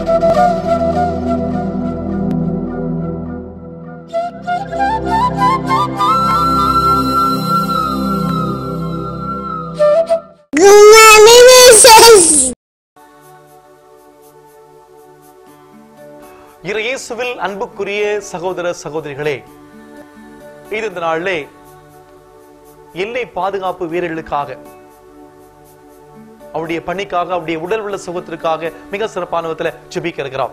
இரு இயேசுவில் அன்புக்குரிய சகோதர சகோதரிகளே இது இந்த நாளிலே எல்லை பாதுகாப்பு வீரர்களுக்காக அவருடைய பணிக்காக அவருடைய உடல் உள்ள சுகத்திற்காக மிக சிறப்பான விதத்துல ஜெபிக்க இருக்கிறோம்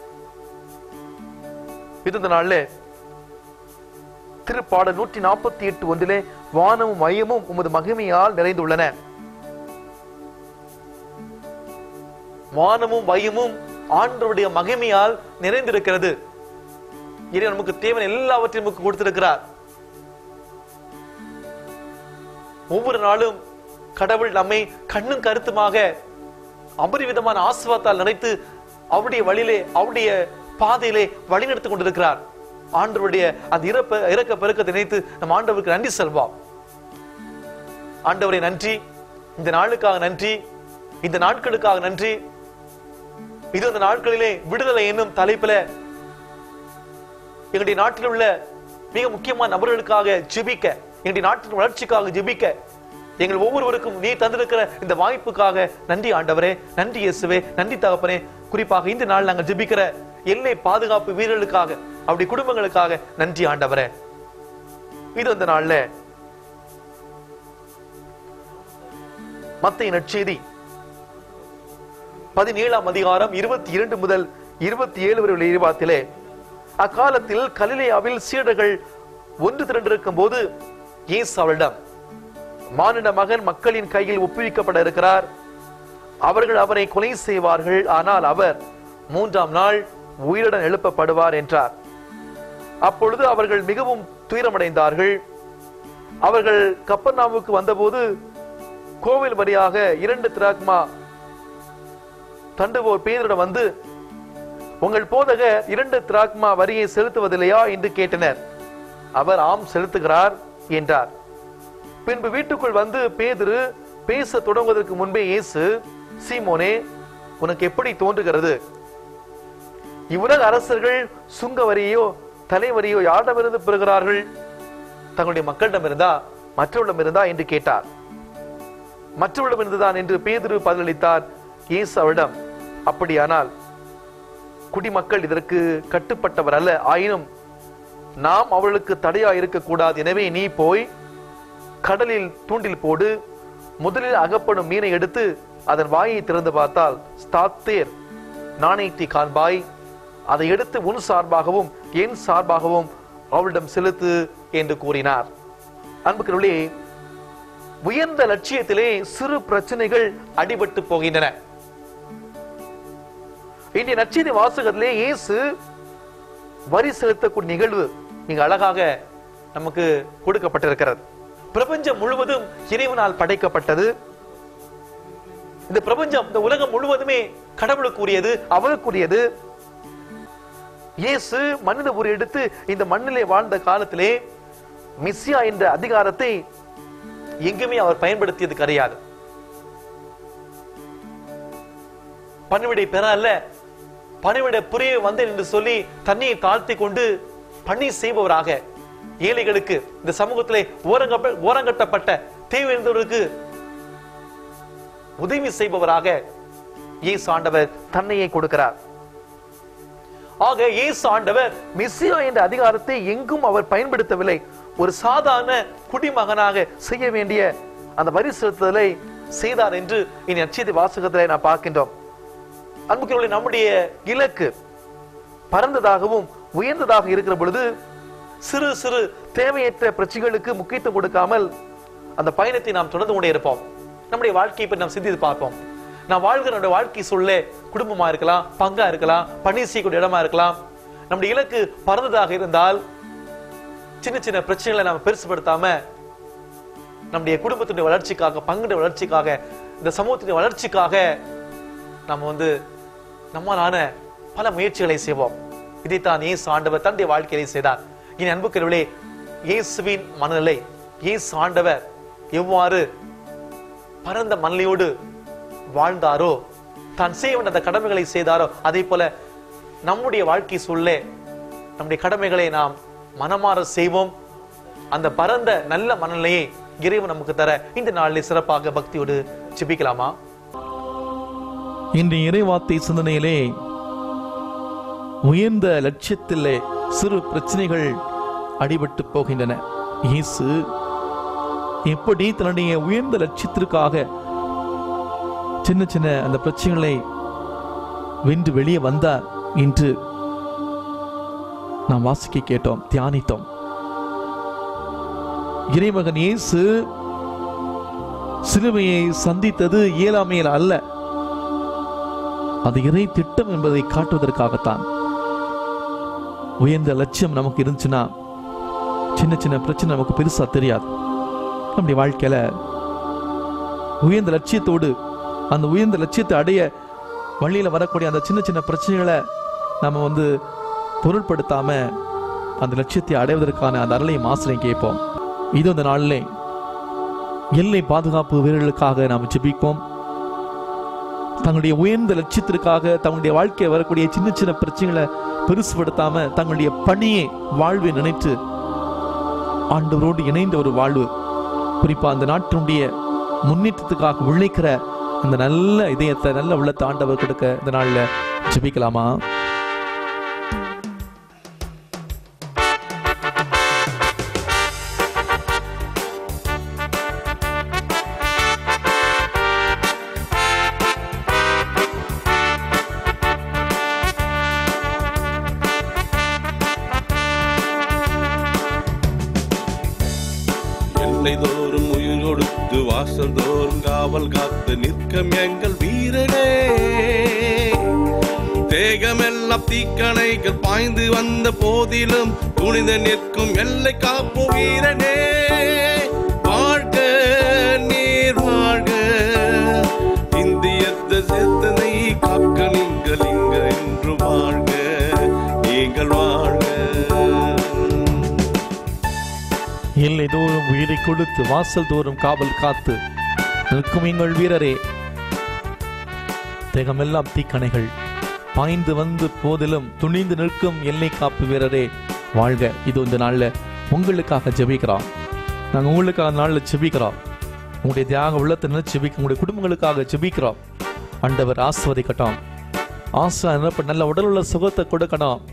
இது இந்த நாளிலே திருப்பாடல் நூற்றி நாற்பத்தி எட்டு ஒன்றிலே வானமும் மையமும் உமது மகிமையால் நிறைந்துள்ளன வானமும் மையமும் ஆண்டவருடைய மகிமையால் நிறைந்திருக்கிறது இறைவன் நமக்கு தேவன் எல்லாவற்றையும் நமக்கு கொடுத்திருக்கிறார் ஒவ்வொரு நாளும் கடவுள் நம்மை கண்ணும் கருத்துமாக அபரிவிதமான ஆசிர்வாதத்தால் நினைத்து அவருடைய வழியிலே அவருடைய பாதையிலே வழிநடத்தி கொண்டிருக்கிறார் ஆண்டவருடைய அந்த இறப்ப இறக்க பெருக்கத்தை நினைத்து நம் ஆண்டவருக்கு நன்றி செல்வோம் ஆண்டவரை நன்றி இந்த நாளுக்காக நன்றி இந்த நாட்களுக்காக நன்றி இது அந்த நாட்களிலே விடுதலை என்னும் தலைப்பில எங்களுடைய நாட்டில் உள்ள மிக முக்கியமான நபர்களுக்காக ஜெபிக்க எங்களுடைய நாட்டின் வளர்ச்சிக்காக ஜெபிக்க எங்கள் ஒவ்வொருவருக்கும் நீ தந்திருக்கிற இந்த வாய்ப்புக்காக நன்றி ஆண்டவரே நன்றி இயேசுவே நன்றி தகப்பனே குறிப்பாக இந்த நாள் நாங்கள் ஜெபிக்கிற எல்லை பாதுகாப்பு வீரர்களுக்காக அவருடைய குடும்பங்களுக்காக நன்றி ஆண்டவரே இது அந்த நாள்ல மத்திய நற்செய்தி பதினேழாம் அதிகாரம் இருபத்தி இரண்டு முதல் இருபத்தி ஏழு வரை உள்ள இறைவாத்திலே அக்காலத்தில் கலிலேயாவில் சீடர்கள் ஒன்று திரண்டிருக்கும் போது இயேசு அவளிடம் மானிட மகன் மக்களின் கையில் ஒப்புவிக்கப்பட இருக்கிறார் அவர்கள் அவரை கொலை செய்வார்கள் ஆனால் அவர் மூன்றாம் நாள் உயிருடன் எழுப்பப்படுவார் என்றார் அப்பொழுது அவர்கள் மிகவும் துயரமடைந்தார்கள் அவர்கள் கப்பர்நாவுக்கு வந்தபோது கோவில் வழியாக இரண்டு திராக்மா தண்டுவோர் பேரிடம் வந்து உங்கள் போதகர் இரண்டு திராக்மா வரியை செலுத்துவதில்லையா என்று கேட்டனர் அவர் ஆம் செலுத்துகிறார் என்றார் பின்பு வீட்டுக்குள் வந்து பேதுரு பேச தொடங்குவதற்கு முன்பே இயேசு சீமோனே உனக்கு எப்படி தோன்றுகிறது இவ்வுலக அரசர்கள் சுங்க வரியோ தலைவரியோ யாரிடமிருந்து பெறுகிறார்கள் தங்களுடைய மக்களிடம் இருந்தா மற்றவரிடம் இருந்தா என்று கேட்டார் மற்றவரிடம் இருந்துதான் என்று பேதுரு பதிலளித்தார் இயேசு அவரிடம் அப்படியானால் குடிமக்கள் இதற்கு கட்டுப்பட்டவர் அல்ல ஆயினும் நாம் அவர்களுக்கு தடையா இருக்கக்கூடாது எனவே நீ போய் கடலில் தூண்டில் போடு முதலில் அகப்படும் மீனை எடுத்து அதன் வாயை திறந்து பார்த்தால் ஸ்தாத்தேர் நாணயத்தை காண்பாய் அதை எடுத்து உன் சார்பாகவும் என் சார்பாகவும் அவளிடம் செலுத்து என்று கூறினார் அன்புக்குள்ளே உயர்ந்த லட்சியத்திலே சிறு பிரச்சனைகள் அடிபட்டு போகின்றன இன்றைய நச்செய்தி வாசகத்திலே இயேசு வரி செலுத்தக்கூடிய நிகழ்வு மிக அழகாக நமக்கு கொடுக்கப்பட்டிருக்கிறது பிரபஞ்சம் முழுவதும் இறைவனால் படைக்கப்பட்டது இந்த பிரபஞ்சம் இந்த உலகம் முழுவதுமே கடவுளுக்குரியது அவருக்குரியது இயேசு மனித உரு எடுத்து இந்த மண்ணிலே வாழ்ந்த காலத்திலே மிஸ்ஸியா என்ற அதிகாரத்தை எங்குமே அவர் பயன்படுத்தியது கிடையாது பணிவிடை பெற அல்ல பணிவிட புரிய வந்தேன் என்று சொல்லி தண்ணியை தாழ்த்தி கொண்டு பணி செய்பவராக ஏழைகளுக்கு இந்த சமூகத்திலே ஓரங்கப்ப- ஓரங்கட்டப்பட்ட தேவையற்றவர்களுக்கு உதவி செய்பவராக இயேசு ஆண்டவர் தன்னையே கொடுக்கிறார் ஆக இயேசு ஆண்டவர் மிஸ்ஸியா என்ற அதிகாரத்தை எங்கும் அவர் பயன்படுத்தவில்லை ஒரு சாதாரண குடிமகனாக செய்ய வேண்டிய அந்த வரி செலுத்துதலை செய்தார் என்று இனி அச்சதி வாசகத்திலே நாம் பார்க்கின்றோம் அன்புக்குரியவர்களே நம்முடைய இலக்கு பரந்ததாகவும் உயர்ந்ததாக இருக்கிற பொழுது சிறு சிறு தேவையற்ற பிரச்சனைகளுக்கு முக்கியத்துவம் கொடுக்காமல் அந்த பயணத்தை நாம் தொடர்ந்து கொண்டே இருப்போம் நம்முடைய வாழ்க்கையை பற்றி நாம் சிந்தித்து பார்ப்போம் நாம் வாழ்கிற நம்முடைய வாழ்க்கை சூழலே குடும்பமா இருக்கலாம் பங்கா இருக்கலாம் பணி செய்யக்கூடிய இடமா இருக்கலாம் நம்முடைய இலக்கு பரந்ததாக இருந்தால் சின்ன சின்ன பிரச்சனைகளை நாம் பெருசுபடுத்தாம நம்முடைய குடும்பத்தினுடைய வளர்ச்சிக்காக பங்குடைய வளர்ச்சிக்காக இந்த சமூகத்தினுடைய வளர்ச்சிக்காக நம்ம வந்து நம்மளான பல முயற்சிகளை செய்வோம் இதைத்தான் இயேசு ஆண்டவர் தன்னுடைய வாழ்க்கையிலே செய்தார் இனி அன்புக்கிறவர்களே இயேசுவின் மனநிலை இயேசு ஆண்டவர் எவ்வாறு பரந்த மனநிலையோடு வாழ்ந்தாரோ தான் செய்ய வேண்டிய அந்த கடமைகளை செய்தாரோ அதே போல நம்முடைய வாழ்க்கை சூழலே நம்முடைய கடமைகளை நாம் மனமாற செய்வோம் அந்த பரந்த நல்ல மனநிலையை இறைவன் நமக்கு தர இந்த நாளிலே சிறப்பாக பக்தியோடு ஜெபிக்கலாமா இன்றைய இறைவார்த்தை சிந்தனையிலே உயர்ந்த லட்சியத்திலே சிறு பிரச்சனைகள் அடிபட்டு போகின்றன இயேசு எப்படி தன்னுடைய உயர்ந்த லட்சியத்திற்காக சின்ன சின்ன அந்த பிரச்சனைகளை வென்று வெளியே வந்தார் என்று நாம் வாசிக்க கேட்டோம் தியானித்தோம் இறைமகன் இயேசு சிலுவையை சந்தித்தது இயலாமையில் அல்ல அது இறை திட்டம் என்பதை காட்டுவதற்காகத்தான் உயர்ந்த லட்சியம் நமக்கு இருந்துச்சுன்னா சின்ன சின்ன பிரச்சனை நமக்கு பெருசா தெரியாது நம்முடைய வாழ்க்கையில உயர்ந்த லட்சியத்தோடு அந்த உயர்ந்த லட்சியத்தை அடைய வழியில வரக்கூடிய அந்த சின்ன சின்ன பிரச்சனைகளை நம்ம வந்து பொருட்படுத்தாம அந்த லட்சியத்தை அடைவதற்கான அந்த அருளையும் ஆசிரியம் கேட்போம் இது அந்த நாளிலே எல்லை பாதுகாப்பு வீரர்களுக்காக நாம் ஜெபிப்போம் தங்களுடைய உயர்ந்த லட்சியத்திற்காக தங்களுடைய வாழ்க்கையை வரக்கூடிய சின்ன சின்ன பிரச்சனைகளை பெருசுபடுத்தாம தங்களுடைய பணியை வாழ்வை நினைத்து ஆண்டவரோடு இணைந்த ஒரு வாழ்வு குறிப்பா அந்த நாட்டினுடைய முன்னேற்றத்துக்காக உழைக்கிற அந்த நல்ல இதயத்தை நல்ல உள்ளத்தை ஆண்டவர் கொடுக்க இந்த நாள்ல ஜெபிக்கலாமா எல்லை தோறும் உயிர் கொடுத்து வாசல் தோறும் காவல் காத்து நிற்கும் எங்கள் வீரனே தேகமெல்லாம் தீக்கணைகள் பாய்ந்து வந்த போதிலும் துணிந்து நிற்கும் எல்லை காப்பு வீரனே வாழ்க நீர் வாழ்க இந்தியத்து சித்தனை காக்க நீங்கள் இங்க என்று வாழ்க நீங்கள் வாழ்க எல்லை தோறும் உயிரை கொடுத்து வாசல் தோறும் காவல் காத்து நிற்கும் எங்கள் வீரரே தேகமெல்லாம் தீக்கணைகள் பாய்ந்து வந்து போதிலும் துணிந்து நிற்கும் எல்லை காப்பு வீரரே வாழ்க இது இந்த நாள்ல உங்களுக்காக ஜெபிக்கிறோம் நாங்க உங்களுக்காக நாள்ல ஜெபிக்கிறோம் உங்களுடைய தியாக உள்ளத்தை நினைச்சு ஜெபிக்க உங்களுடைய குடும்பங்களுக்காக ஜெபிக்கிறோம் ஆண்டவர் ஆஸ்வதிக்கட்டும் ஆசை நிரப்ப நல்ல உடல் உள்ள சுகத்தை கொடுக்கணும்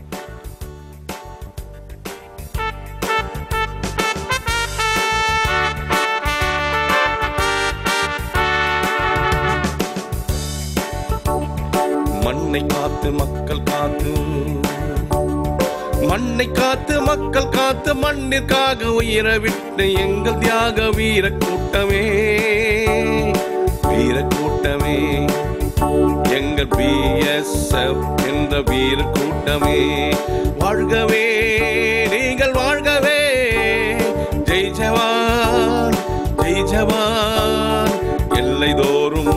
மண்ணை காத்து மக்கள் காத்து மண்ணை காத்து மக்கள் காத்து மண்ணிற்காக உயிர விட்டு எங்கள் தியாக வீர கூட்டமே வீர கூட்டமே எங்கள் பிஎஸ்எஃப் என்ற வீர கூட்டமே வாழ்கவே நீங்கள் வாழ்கவே ஜெய் ஜவான் ஜெய் ஜவான் எல்லை தோறும்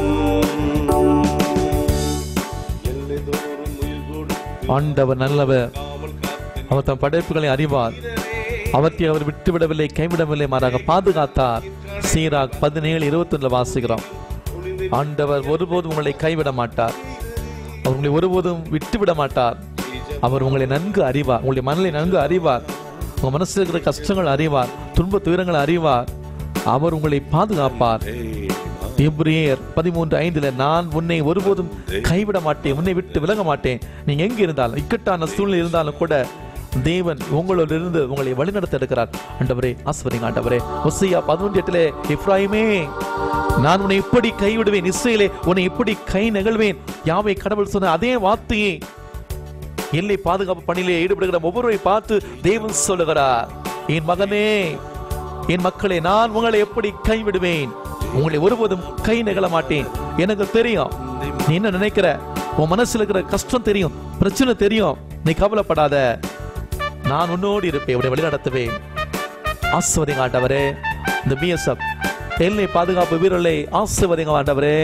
எல்லை தோறும் உயிர் கொடுத்து ஆண்டவர் நல்லவர் காவல் காத்து அவர் தம் படைப்புகளை அறிவார் அவற்றை அவர் விட்டுவிடவில்லை கைவிடவில்லை மாறாக பாதுகாத்தார் சீராக் பதினேழு இருபத்தி வாசிக்கிறோம் ஆண்டவர் ஒருபோதும் உங்களை கைவிட மாட்டார் அவர் உங்களை ஒருபோதும் விட்டுவிட மாட்டார் அவர் உங்களை நன்கு அறிவார் உங்களுடைய மனதை நன்கு அறிவார் உங்க மனசுல இருக்கிற கஷ்டங்கள் அறிவார் துன்ப துயரங்களை அறிவார் அவர் உங்களை பாதுகாப்பார் எப்ரியர் பதிமூன்று ஐந்துல நான் உன்னை ஒருபோதும் கைவிட மாட்டேன் உன்னை விட்டு விலக மாட்டேன் நீங்க எங்க இருந்தாலும் இக்கட்டான சூழ்நிலை இருந்தாலும் கூட தேவன் உங்களோடு இருந்து உங்களை வழிநடத்த எடுக்கிறார் ஆண்டவரே ஆஸ்வரிங்க ஆண்டவரே ஒசையா பதினொன்று எட்டுல இப்ராஹிமே நான் உன்னை எப்படி கைவிடுவேன் இஸ்ரேலே உன்னை எப்படி கை நெகழ்வேன் யாவை கடவுள் சொன்ன அதே வார்த்தையை எல்லை பாதுகாப்பு பணியிலே ஈடுபடுகிற ஒவ்வொருவரை பார்த்து தேவன் சொல்லுகிறார் என் மகனே என் மக்களே நான் உங்களை எப்படி கைவிடுவேன் உங்களை ஒருபோதும் கை நெகழ மாட்டேன் எனக்கு தெரியும் நீ என்ன நினைக்கிற உன் மனசுல இருக்கிற கஷ்டம் தெரியும் பிரச்சனை தெரியும் நீ கவலைப்படாத நான் உன்னோடு இருப்பேன் உடைய வழி நடத்துவேன் ஆசிர்வதிங்க ஆண்டவரே இந்த பிஎஸ்எஃப் எல்லை பாதுகாப்பு வீரர்களை ஆசிர்வதிங்க ஆண்டவரே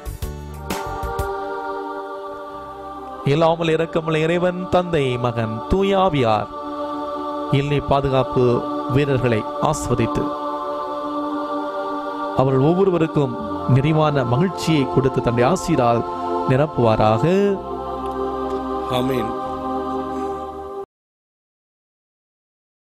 இல்லாமல் இறக்கமுள்ள இறைவன் தந்தை மகன் தூயாவியார் எல்லை பாதுகாப்பு வீரர்களை ஆஸ்வதித்து அவர்கள் ஒவ்வொருவருக்கும் நிறைவான மகிழ்ச்சியை கொடுத்து தன்னுடைய ஆசீரால் நிரப்புவாராக ஆமென்